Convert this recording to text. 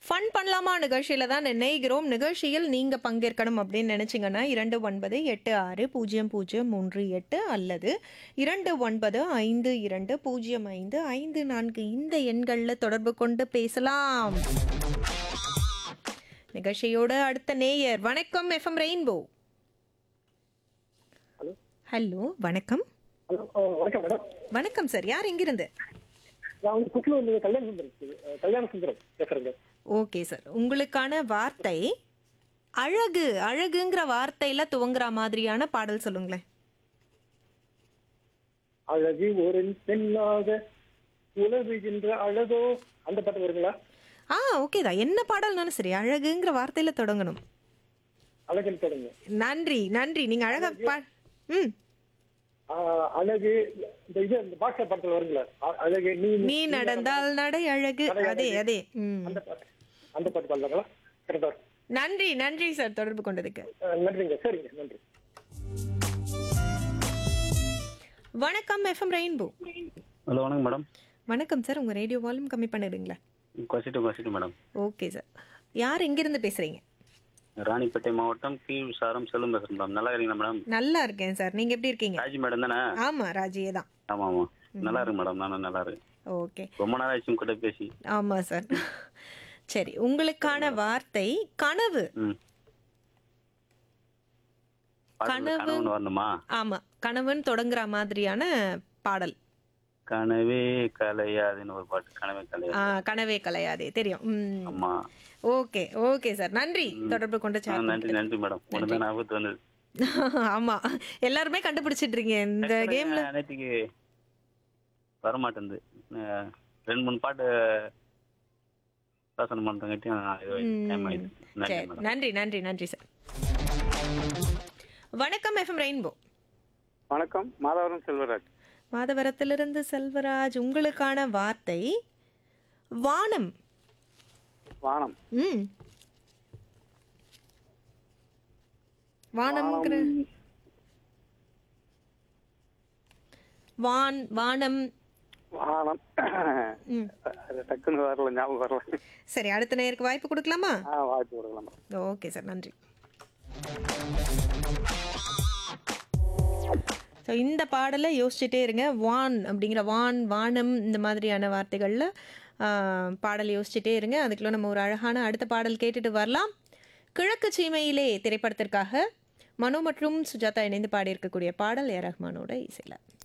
fun பண்ணலாமா நிகழ்ச்சியில தான் நினைக்கிறோம் நிகழ்ச்சியில் நீங்க பங்கேற்கணும் அப்படின்னு நினைச்சீங்கன்னா இரண்டு ஒன்பது எட்டு ஆறு பூஜ்ஜியம் பூஜ்ஜியம் மூன்று எட்டு அல்லது இரண்டு ஒன்பது ஐந்து இரண்டு பூஜ்ஜியம் ஐந்து ஐந்து நான்கு இந்த எண்களில் தொடர்பு கொண்டு பேசலாம் நிகழ்ச்சியோட அடுத்த நேயர் வணக்கம் எஃப்எம் ரெயின்போ ஹலோ ஹலோ வணக்கம் ஹலோ ஆ, வணக்கம் மேடம் வணக்கம் சார் யார் எங்கிருந்து நான் வந்து குக்கில் கல்யாண சுந்தரம் அஹ், கல்யாண சுந்தரம் பேசுறேங்க ஓகே சார் உங்களுக்கான வார்த்தை அழகு அழகுங்கிற வார்த்தையில துவங்குற மாதிரியான பாடல் சொல்லுங்களேன் அழகு ஒரு பெண்ணாக உலவுகின்ற அழகோ அந்த பாட்டு வருங்களா ஆ ஓகே தான் என்ன பாடல்னாலும் சரி அழகுங்கிற வார்த்தையில தொடங்கணும் அழகுன்னு தொடங்க நன்றி நன்றி நீங்க அழகா பா ம் ஆ, அழகு இந்த இது இந்த பாக்ஸர் படத்துல வருங்களா அ- அழகு நீ நீ நடந்தால் நடை அழகு அதே அதே ம் அந்த பாட்டு அந்த பாட்டு பாடலாங்களா கரெக்டா நன்றி நன்றி சார் தொடர்பு கொண்டதுக்கு அஹ், நன்றிங்க சரிங்க நன்றி வணக்கம் எஃப்எம் ரெயின்போ ஹலோ வணக்கம் மேடம் வணக்கம் சார் உங்க ரேடியோ வால்யூம் கம்மி பண்ணிடுங்களா கொசிட்டு கொசிட்டு மேடம் ஓகே சார் யார் எங்கிருந்து பேசுறீங்க ராணிப்பேட்டை மாவட்டம் கீழ் சாரம் செல்லும் பேசுறேன் மேடம் நல்லா இருக்கீங்களா மேடம் நல்லா இருக்கேன் சார் நீங்க எப்படி இருக்கீங்க ராஜி மேடம் தானே ஆமா ராஜியே தான் ஆமா ஆமா நல்லா இருக்கு மேடம் நானும் நல்லா இருக்கு ஓகே ரொம்ப நாள் ஆச்சு உங்க கூட பேசி ஆமா சார் சரி உங்களுக்கான வார்த்தை கனவு ம் பாடல்ல கனவு- கனவுன்னு வரணுமா ஆமா கனவுன்னு தொடங்குற மாதிரியான பாடல் கனவே கலையாதுன்னு ஒரு பாட்டு கனவே ஆ, கலையாது கனவே கலையாதே தெரியும் ம் ஆமா ஓகே ஓகே சார் நன்றி தொடர்பு கொண்டு ஆ, chat நன்றி நன்றி மேடம் ஒன்று தான் ஞாபகத்து வந்தது ஆமா எல்லாருமே கண்டுபிடிச்சிட்டு இருக்கீங்க இந்த கேம்ல நேற்றுக்கு வரமாட்டேங்குது அஹ், ரெண்டு மூணு பாட்டு சாசனம் பண்ணுறங்காட்டியும் டைம் ஆயிடுச்சு நன்றி சரி மேடம் நன்றி நன்றி நன்றி சார் வணக்கம் எஃப்எம் ரெயின்போ வணக்கம் மாதவரம் செல்வராஜ் மாதவரத்திலிருந்து செல்வராஜ் உங்களுக்கான வார்த்தை வானம் வானம் ம் வானம்ங்கிற வான் வானம் வானம் ம் அது டக்குன்னு வரல ஞாபகம் வரல சரி அடுத்த நேருக்கு வாய்ப்பு கொடுக்கலாமா ஆ வாய்ப்பு கொடுக்கலாம் ஓகே சார் நன்றி ஸோ இந்த பாடலை யோசிச்சுட்டே இருங்க வான் அப்படிங்கிற வான் வானம் இந்த மாதிரியான வார்த்தைகளில் பாடல் யோசிச்சுட்டே இருங்க அதுக்குள்ள நம்ம ஒரு அழகான அடுத்த பாடல் கேட்டுட்டு வரலாம் கிழக்கு சீமையிலே திரைப்படத்திற்காக மனோ மற்றும் சுஜாதா இணைந்து பாடியிருக்கக்கூடிய பாடல் ஏ ரஹ்மானோட இசையில்